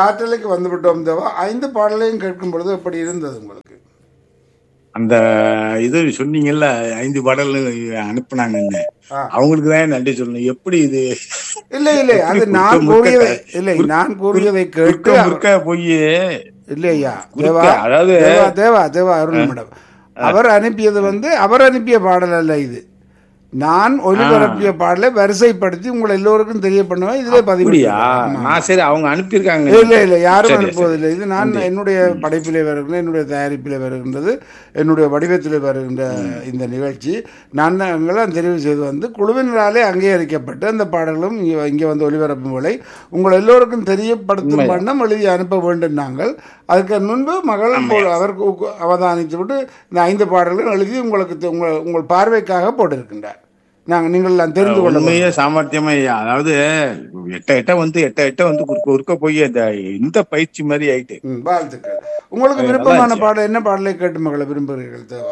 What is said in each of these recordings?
காற்றலைக்கு வந்து விட்டோம் தேவா ஐந்து பாடலையும் கேட்கும் பொழுது எப்படி இருந்தது உங்களுக்கு அந்த இது சொன்னீங்கல்ல ஐந்து பாடல் அனுப்புனாங்கன்னு ஆ. அவங்களுக்கு தான் நன்றி சொல்லணும் எப்படி இது இல்லை இல்லை அது எப்படி நான் முறுக்க கூறியதை முறுக்க இல்லை நான் கூறியதை கேட்டு முறுக்க முறுக்க போய் இல்லை ஐயா முறுக்க, தேவா அதாவது தேவா தேவா தேவா அருண் மேடம் அவர் அனுப்பியது வந்து அவர் அனுப்பிய பாடல் அல்ல இது நான் ஒலிபரப்பிய பாடலை வரிசைப்படுத்தி உங்களை எல்லோருக்கும் தெரிய பண்ணுவேன் இதுல பதிவு அப்படியா செய்யலாம். நான் சரி அவங்க அனுப்பியிருக்காங்க இல்ல இல்ல யாரும் சரி, அனுப்புவதில்லை இது நான் என்னுடைய படைப்பிலே வருகின்ற என்னுடைய தயாரிப்பிலே வருகின்றது என்னுடைய வடிவத்திலே வருகின்ற இந்த நிகழ்ச்சி நான் எங்கெல்லாம் தெரிவு செய்து வந்து குழுவினராலே அங்கீகரிக்கப்பட்டு அந்த பாடல்களும் இங்க இங்கே வந்து ஒளிபரப்பும் வேலை உங்கள் எல்லோருக்கும் தெரியப்படுத்தும் வண்ணம் எழுதி அனுப்ப வேண்டும் நாங்கள் அதுக்கு முன்பு மகள் போல் அவர் கு- கு- அவதானித்து விட்டு இந்த ஐந்து பாடல்களும் எழுதி உங்களுக்கு தெ- உங்கள் உங்கள் பார்வைக்காக போட்டிருக்கின்றார் நாங்கள் நீங்கள் எல்லாம் தெரிந்து கொள்ள உண்மையே சாமர்த்தியமா ஐயா அதாவது எட்ட எட்ட வந்து எட்ட எட்ட வந்து குறுக்க குறுக்க போய் அந்த இந்த பயிற்சி மாதிரி ஆயிட்டு ம், வாழ்த்துக்கள் உங்களுக்கு விருப்பமான பாடல் என்ன பாடலை கேட்டு மகளை விரும்புகிறீர்கள் தேவா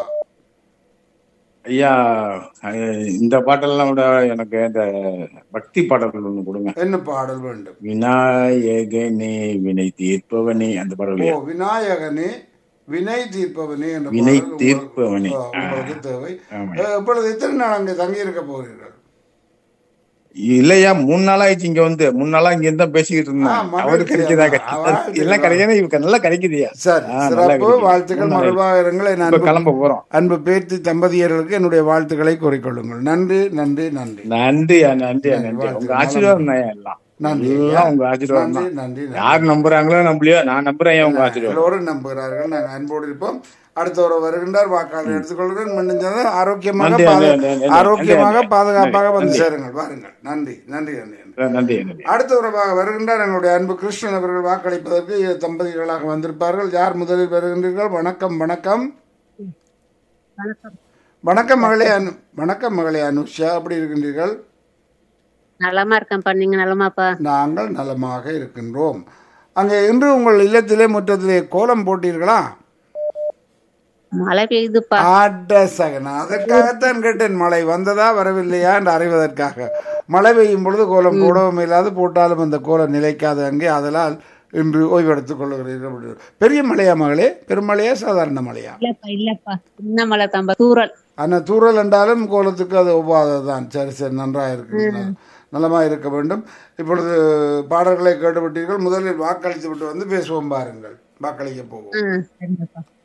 ஐயா அஹ், இந்த பாட்டெல்லாம் விட எனக்கு இந்த பக்தி பாடல்கள் ஒண்ணு கொடுங்க என்ன பாடல் வேண்டும் விநாயகனே வினை தீர்ப்பவனே அந்த பாடல் ஓ விநாயகனே வினை தீர்ப்பவனே என்ற வினை பாடல் உங்களுக்கு- தீர்ப்பவனே. ஆ, உங்களுக்கு தேவை ஆமா. அஹ், இப்பொழுது எத்தனை நாள் அங்கே தங்கி இருக்க போகிறீர்கள் இல்லையா மூணு நாளா ஆயிடுச்சு இங்க வந்து மூணு நாளா இங்க இருந்தா பேசிக்கிட்டு ஆ, இருந்தேன் மகிழ்ச்சி. அவரு கிடைக்குதா ஆ, வாழ்த்துக்கள். எல்லாம் கிடைக்கணும் இவங்க நல்லா கிடைக்குதுயா சரி ஆ, நல்லா சிறப்பு கிடைக்குது. வாழ்த்துக்கள் மூணு நாள் மகிழ்வாக இருங்கள் என் இப்ப அன்பு கிளம்ப போறோம் அன்பு பேத்தி தம்பதியர்களுக்கு என்னுடைய வாழ்த்துக்களை கூறிக்கொள்ளுங்கள் நன்றி நன்றி நன்றி நன்றியா நன்றியா நன்றி வாழ்த்துக்கள். உங்க ஆசீர்வாதம் தான் எல்லாம் நன்றி எல்லாம் உங்க ஆசீர்வாதம் நன்றி தான் நன்றி நன்றி. யார் நம்புறாங்களோ நம்பலையோ நான் நம்புறேன் உங்க ஆசீர்வாதம் எல்லோரும் நம்புகிறார்கள் நாங்கள் அன்போடு இருப்போம் அடுத்த ஒரு வருகின்றார் வாக்காளர் எடுத்துக்கொள்கிறேன் மீண்டும் சொன்னால் ஆரோக்கியமாக நன்றி, பாது- நன்றி, நன்றி, ஆரோக்கியமாக நன்றி, பாதுகாப்பாக வந்து நன்றி. சேருங்கள் வாருங்கள் நன்றி நன்றி நன்றி நன்றி. நன்றி நன்றி அடுத்த உறவாக வருகின்றார் எங்களுடைய அன்பு கிருஷ்ணன் அவர்கள் வாக்களிப்பதற்கு இரு தம்பதிகளாக வந்திருப்பார்கள் யார் முதலில் வருகின்றீர்கள் வணக்கம் வணக்கம் வணக்கம் மகளே அனு வணக்கம் மகளே அனுஷா எப்படி இருக்கின்றீர்கள் நலமா இருக்கேன்ப்பா நீங்க நலமாப்பா நாங்கள் நலமாக இருக்கின்றோம் அங்கே இன்று உங்கள் இல்லத்திலே முற்றத்திலே கோலம் போட்டீர்களா மழை பெய்யுதுப்பா ஆட்ட சகனா அதற்காகத்தான் கேட்டேன் மழை வந்ததா வரவில்லையா என்று அறிவதற்காக மழை பெய்யும் பொழுது கோலம் போடவும் இல்லாது போட்டாலும் அந்த கோலம் நிலைக்காது அங்கே அதனால் இன்று ஓய்வெடுத்துக் கொள்ளுகிறீர்கள் அப்படி. பெரிய மழையா மகளே பெருமழையா சாதாரண மழையா இல்லப்பா இல்லப்பா சின்ன மழை தான்பா தூரல் ஆனால் தூறல் என்றாலும் கோலத்துக்கு அது ஒவ்வாததுதான் சரி சரி நன்றாக இருக்கு நலமாக இருக்க வேண்டும் இப்பொழுது பாடல்களை கேட்டுவிட்டீர்கள் முதலில் வாக்களித்து விட்டு வந்து பேசுவோம் பாருங்கள் வாக்களிக்க போவோம் ம் சரிங்கப்பா